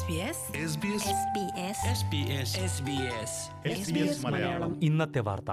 SBS SBS SBS Malayalam ഇന്നത്തെ വാർത്ത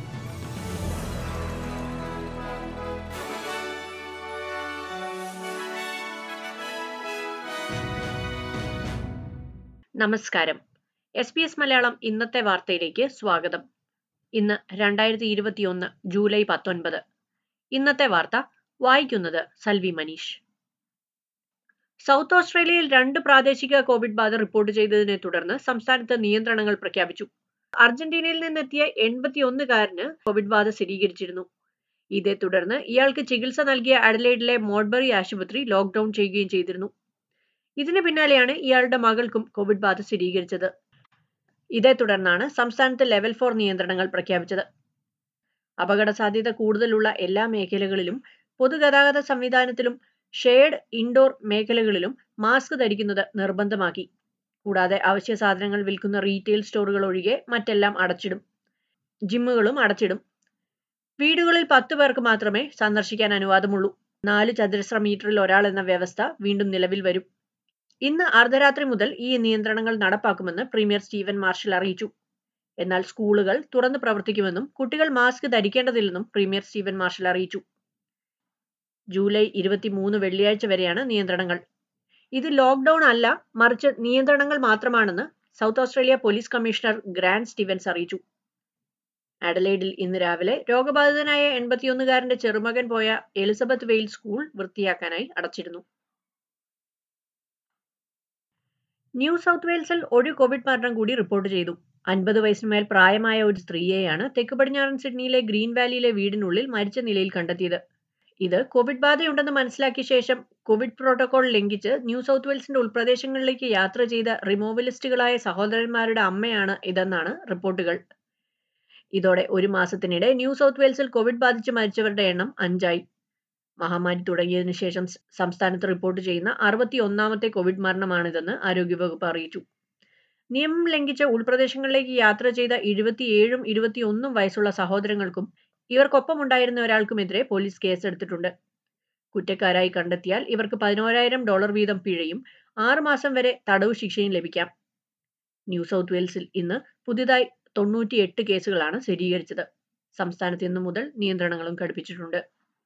നമസ്കാരം എസ് ബി എസ് മലയാളം ഇന്നത്തെ വാർത്തയിലേക്ക് സ്വാഗതം ഇന്ന് രണ്ടായിരത്തി ഇരുപത്തിയൊന്ന് ജൂലൈ പത്തൊൻപത് ഇന്നത്തെ വാർത്ത വായിക്കുന്നത് സൽവി മനീഷ് സൗത്ത് ഓസ്ട്രേലിയയിൽ രണ്ട് പ്രാദേശിക കോവിഡ് ബാധ റിപ്പോർട്ട് ചെയ്തതിനെ തുടർന്ന് സംസ്ഥാനത്ത് നിയന്ത്രണങ്ങൾ പ്രഖ്യാപിച്ചു അർജന്റീനയിൽ നിന്നെത്തിയ എൺപത്തിയൊന്നുകാരന് കോവിഡ് ബാധ സ്ഥിരീകരിച്ചിരുന്നു ഇതേ തുടർന്ന് ഇയാൾക്ക് ചികിത്സ നൽകിയ അഡലൈഡിലെ മോഡ്ബറി ആശുപത്രി ലോക്ക്ഡൌൺ ചെയ്യുകയും ചെയ്തിരുന്നു ഇതിന് പിന്നാലെയാണ് ഇയാളുടെ മകൾക്കും കോവിഡ് ബാധ സ്ഥിരീകരിച്ചത് ഇതേ തുടർന്നാണ് സംസ്ഥാനത്ത് ലെവൽ ഫോർ നിയന്ത്രണങ്ങൾ പ്രഖ്യാപിച്ചത് അപകട സാധ്യത കൂടുതലുള്ള എല്ലാ മേഖലകളിലും പൊതുഗതാഗത സംവിധാനത്തിലും ഷെയർഡ് ഇൻഡോർ മേഖലകളിലും മാസ്ക് ധരിക്കുന്നത് നിർബന്ധമാക്കി കൂടാതെ അവശ്യ സാധനങ്ങൾ വിൽക്കുന്ന റീറ്റെയിൽ സ്റ്റോറുകൾ ഒഴികെ മറ്റെല്ലാം അടച്ചിടും ജിമ്മുകളും അടച്ചിടും വീടുകളിൽ പത്ത് പേർക്ക് മാത്രമേ സന്ദർശിക്കാൻ അനുവാദമുള്ളൂ നാല് ചതുരശ്ര മീറ്ററിൽ ഒരാൾ എന്ന വ്യവസ്ഥ വീണ്ടും നിലവിൽ വരും ഇന്ന് അർദ്ധരാത്രി മുതൽ ഈ നിയന്ത്രണങ്ങൾ നടപ്പാക്കുമെന്ന് പ്രീമിയർ സ്റ്റീവൻ മാർഷൽ അറിയിച്ചു എന്നാൽ സ്കൂളുകൾ തുറന്ന് പ്രവർത്തിക്കുമെന്നും കുട്ടികൾ മാസ്ക് ധരിക്കേണ്ടതില്ലെന്നും പ്രീമിയർ സ്റ്റീവൻ മാർഷൽ അറിയിച്ചു ജൂലൈ ഇരുപത്തിമൂന്ന് വെള്ളിയാഴ്ച വരെയാണ് നിയന്ത്രണങ്ങൾ ഇത് ലോക്ക്ഡൌൺ അല്ല മറിച്ച് നിയന്ത്രണങ്ങൾ മാത്രമാണെന്ന് South Australia police commissioner Grant Stevens അറിയിച്ചു അഡലൈഡിൽ ഇന്ന് രാവിലെ രോഗബാധിതനായ എൺപത്തിയൊന്നുകാരന്റെ ചെറുമകൻ പോയ എലിസബത്ത് വെയിൽ സ്കൂൾ വൃത്തിയാക്കാനായി അടച്ചിരുന്നു ന്യൂ സൗത്ത് വെയിൽസിൽ ഒരു കോവിഡ് മരണം കൂടി റിപ്പോർട്ട് ചെയ്തു അൻപത് വയസ്സിനുമേൽ പ്രായമായ ഒരു സ്ത്രീയെയാണ് തെക്ക് പടിഞ്ഞാറൻ സിഡ്നിയിലെ ഗ്രീൻ വാലിയിലെ വീടിനുള്ളിൽ മരിച്ച നിലയിൽ കണ്ടെത്തിയത് ഇത് കോവിഡ് ബാധയുണ്ടെന്ന് മനസ്സിലാക്കിയ ശേഷം കോവിഡ് പ്രോട്ടോകോൾ ലംഘിച്ച് ന്യൂ സൗത്ത് വെയിൽസിന്റെ ഉൾപ്രദേശങ്ങളിലേക്ക് യാത്ര ചെയ്ത റിമൂവലിസ്റ്റുകളായ സഹോദരന്മാരുടെ അമ്മയാണ് ഇതെന്നാണ് റിപ്പോർട്ടുകൾ ഇതോടെ ഒരു മാസത്തിനിടെ ന്യൂ സൗത്ത് വെയിൽസിൽ കോവിഡ് ബാധിച്ച് മരിച്ചവരുടെ എണ്ണം അഞ്ചായി മഹാമാരി തുടങ്ങിയതിനു ശേഷം സംസ്ഥാനത്ത് റിപ്പോർട്ട് ചെയ്യുന്ന അറുപത്തി ഒന്നാമത്തെ കോവിഡ് മരണമാണിതെന്ന് ആരോഗ്യവകുപ്പ് അറിയിച്ചു നിയമം ലംഘിച്ച് ഉൾപ്രദേശങ്ങളിലേക്ക് യാത്ര ചെയ്ത ഇരുപത്തിയേഴും ഇരുപത്തിയൊന്നും വയസ്സുള്ള സഹോദരങ്ങൾക്കും ഇവർക്കൊപ്പമുണ്ടായിരുന്ന ഒരാൾക്കുമെതിരെ പോലീസ് കേസെടുത്തിട്ടുണ്ട് കുറ്റക്കാരായി കണ്ടെത്തിയാൽ ഇവർക്ക് പതിനോരായിരം ഡോളർ വീതം പിഴയും ആറുമാസം വരെ തടവ് ശിക്ഷയും ലഭിക്കാം ന്യൂ സൗത്ത് വെയിൽസിൽ ഇന്ന് പുതിയതായി തൊണ്ണൂറ്റിയെട്ട് കേസുകളാണ് സ്ഥിരീകരിച്ചത് സംസ്ഥാനത്ത് ഇന്നു മുതൽ നിയന്ത്രണങ്ങളും ഘടിപ്പിച്ചിട്ടുണ്ട്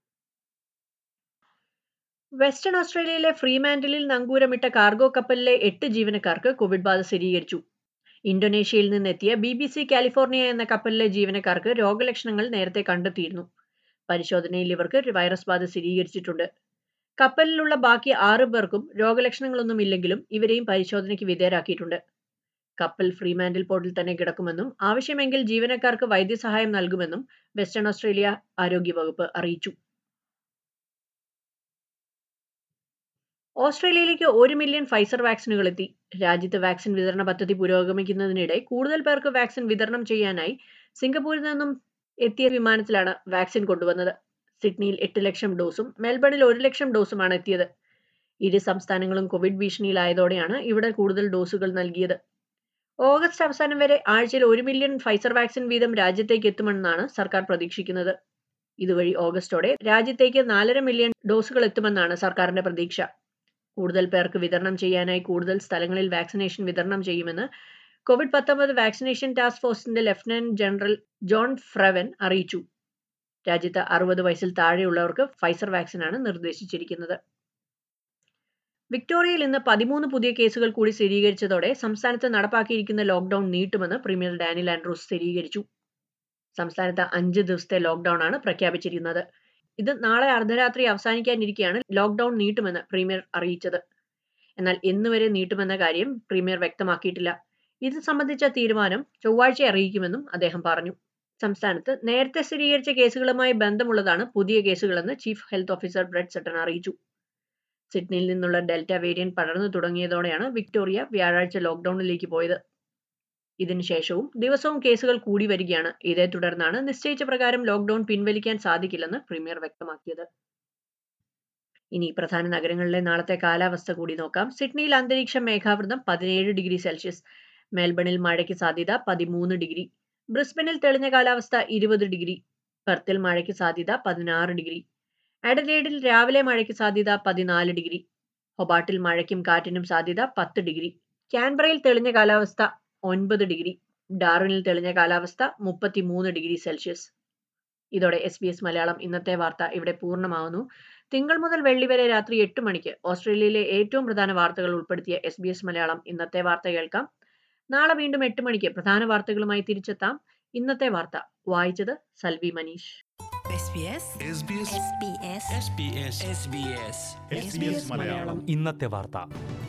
വെസ്റ്റേൺ ഓസ്ട്രേലിയയിലെ ഫ്രീമാൻഡിലിൽ നങ്കൂരമിട്ട കാർഗോ കപ്പലിലെ എട്ട് ജീവനക്കാർക്ക് കോവിഡ് ബാധ സ്ഥിരീകരിച്ചു ഇന്തോനേഷ്യയിൽ നിന്നെത്തിയ ബി ബി സി കാലിഫോർണിയ എന്ന കപ്പലിലെ ജീവനക്കാർക്ക് രോഗലക്ഷണങ്ങൾ നേരത്തെ കണ്ടെത്തിയിരുന്നു പരിശോധനയിൽ ഇവർക്ക് വൈറസ് ബാധ സ്ഥിരീകരിച്ചിട്ടുണ്ട് കപ്പലിലുള്ള ബാക്കി ആറു പേർക്കും രോഗലക്ഷണങ്ങളൊന്നും ഇല്ലെങ്കിലും ഇവരെയും പരിശോധനയ്ക്ക് വിധേയരാക്കിയിട്ടുണ്ട് കപ്പൽ ഫ്രീമാൻഡിൽ പോർട്ടിൽ തന്നെ കിടക്കുമെന്നും ആവശ്യമെങ്കിൽ ജീവനക്കാർക്ക് വൈദ്യസഹായം നൽകുമെന്നും വെസ്റ്റേൺ ഓസ്ട്രേലിയ ആരോഗ്യവകുപ്പ് അറിയിച്ചു ഓസ്ട്രേലിയയിലേക്ക് ഒരു മില്യൺ ഫൈസർ വാക്സിനുകൾ എത്തി രാജ്യത്ത് വാക്സിൻ വിതരണ പദ്ധതി പുരോഗമിക്കുന്നതിനിടെ കൂടുതൽ പേർക്ക് വാക്സിൻ വിതരണം ചെയ്യാനായി സിംഗപ്പൂരിൽ നിന്നും എത്തിയ വിമാനത്തിലാണ് വാക്സിൻ കൊണ്ടുവന്നത് സിഡ്നിയിൽ എട്ട് ലക്ഷം ഡോസും മെൽബണിൽ ഒരു ലക്ഷം ഡോസുമാണ് എത്തിയത് ഇരു സംസ്ഥാനങ്ങളും കോവിഡ് ഭീഷണിയിലായതോടെയാണ് ഇവിടെ കൂടുതൽ ഡോസുകൾ നൽകിയത് ഓഗസ്റ്റ് അവസാനം വരെ ആഴ്ചയിൽ ഒരു മില്യൺ ഫൈസർ വാക്സിൻ വീതം രാജ്യത്തേക്ക് എത്തുമെന്നാണ് സർക്കാർ പ്രതീക്ഷിക്കുന്നത് ഇതുവഴി ഓഗസ്റ്റോടെ രാജ്യത്തേക്ക് നാലര മില്യൺ ഡോസുകൾ എത്തുമെന്നാണ് സർക്കാരിന്റെ പ്രതീക്ഷ കൂടുതൽ പേർക്ക് വിതരണം ചെയ്യാനായി കൂടുതൽ സ്ഥലങ്ങളിൽ വാക്സിനേഷൻ വിതരണം ചെയ്യുമെന്ന് കോവിഡ് പത്തൊമ്പത് വാക്സിനേഷൻ ടാസ്ക് ഫോഴ്സിന്റെ ലഫ്റ്റനന്റ് ജനറൽ ജോൺ ഫ്രവൻ അറിയിച്ചു രാജ്യത്ത് അറുപത് വയസ്സിൽ താഴെയുള്ളവർക്ക് ഫൈസർ വാക്സിനാണ് നിർദ്ദേശിച്ചിരിക്കുന്നത് വിക്ടോറിയയിൽ ഇന്ന് പതിമൂന്ന് പുതിയ കേസുകൾ കൂടി സ്ഥിരീകരിച്ചതോടെ സംസ്ഥാനത്ത് നടപ്പാക്കിയിരിക്കുന്ന ലോക്ക്ഡൌൺ നീട്ടുമെന്ന് പ്രീമിയർ ഡാനിൽ ആൻഡ്രൂസ് സ്ഥിരീകരിച്ചു സംസ്ഥാനത്ത് അഞ്ച് ദിവസത്തെ ലോക്ക്ഡൌൺ ആണ് പ്രഖ്യാപിച്ചിരിക്കുന്നത് ഇത് നാളെ അർദ്ധരാത്രി അവസാനിക്കാനിരിക്കെയാണ് ലോക്ക്ഡൌൺ നീട്ടുമെന്ന് പ്രീമിയർ അറിയിച്ചത് എന്നാൽ എന്നുവരെ നീട്ടുമെന്ന കാര്യം പ്രീമിയർ വ്യക്തമാക്കിയിട്ടില്ല ഇത് സംബന്ധിച്ച തീരുമാനം ചൊവ്വാഴ്ച അറിയിക്കുമെന്നും അദ്ദേഹം പറഞ്ഞു സംസ്ഥാനത്ത് നേരത്തെ സ്ഥിരീകരിച്ച കേസുകളുമായി ബന്ധമുള്ളതാണ് പുതിയ കേസുകളെന്ന് chief health officer Brad Sutton അറിയിച്ചു സിഡ്നിയിൽ നിന്നുള്ള ഡെൽറ്റ വേരിയന്റ് പടർന്നു തുടങ്ങിയതോടെയാണ് വിക്ടോറിയ വ്യാഴാഴ്ച ലോക്ക്ഡൌണിലേക്ക് പോയത് ഇതിനുശേഷവും ദിവസവും കേസുകൾ കൂടി വരികയാണ് ഇതേ തുടർന്നാണ് നിശ്ചയിച്ച പ്രകാരം ലോക്ക്ഡൌൺ പിൻവലിക്കാൻ സാധിക്കില്ലെന്ന് പ്രീമിയർ വ്യക്തമാക്കിയത് ഇനി പ്രധാന നഗരങ്ങളിലെ നാളത്തെ കാലാവസ്ഥ കൂടി നോക്കാം സിഡ്നിയിൽ അന്തരീക്ഷം മേഘാവൃതം പതിനേഴ് ഡിഗ്രി സെൽഷ്യസ് മെൽബണിൽ മഴയ്ക്ക് സാധ്യത പതിമൂന്ന് ഡിഗ്രി ബ്രിസ്ബനിൽ തെളിഞ്ഞ കാലാവസ്ഥ ഇരുപത് ഡിഗ്രി പെർത്തിൽ മഴയ്ക്ക് സാധ്യത പതിനാറ് ഡിഗ്രി അഡലേഡിൽ രാവിലെ മഴയ്ക്ക് സാധ്യത പതിനാല് ഡിഗ്രി ഹൊബാട്ടിൽ മഴയ്ക്കും കാറ്റിനും സാധ്യത പത്ത് ഡിഗ്രി കാൻബറയിൽ തെളിഞ്ഞ കാലാവസ്ഥ ഒൻപത് ഡിഗ്രി ഡാർവിനിൽ തെളിഞ്ഞ കാലാവസ്ഥ മുപ്പത്തിമൂന്ന് ഡിഗ്രി സെൽഷ്യസ് ഇതോടെ എസ് ബി എസ് മലയാളം ഇന്നത്തെ വാർത്ത ഇവിടെ പൂർണ്ണമാവുന്നു തിങ്കൾ മുതൽ വെള്ളി വരെ രാത്രി എട്ട് മണിക്ക് ഓസ്ട്രേലിയയിലെ ഏറ്റവും പ്രധാന വാർത്തകൾ ഉൾപ്പെടുത്തിയ എസ് ബി എസ് മലയാളം ഇന്നത്തെ വാർത്ത കേൾക്കാം നാളെ വീണ്ടും എട്ട് മണിക്ക് പ്രധാന വാർത്തകളുമായി തിരിച്ചെത്താം ഇന്നത്തെ വാർത്ത വായിച്ചത് Salvi Manish SBS SBS SBS SBS SBS Malayalam ഇന്നത്തെ വാർത്ത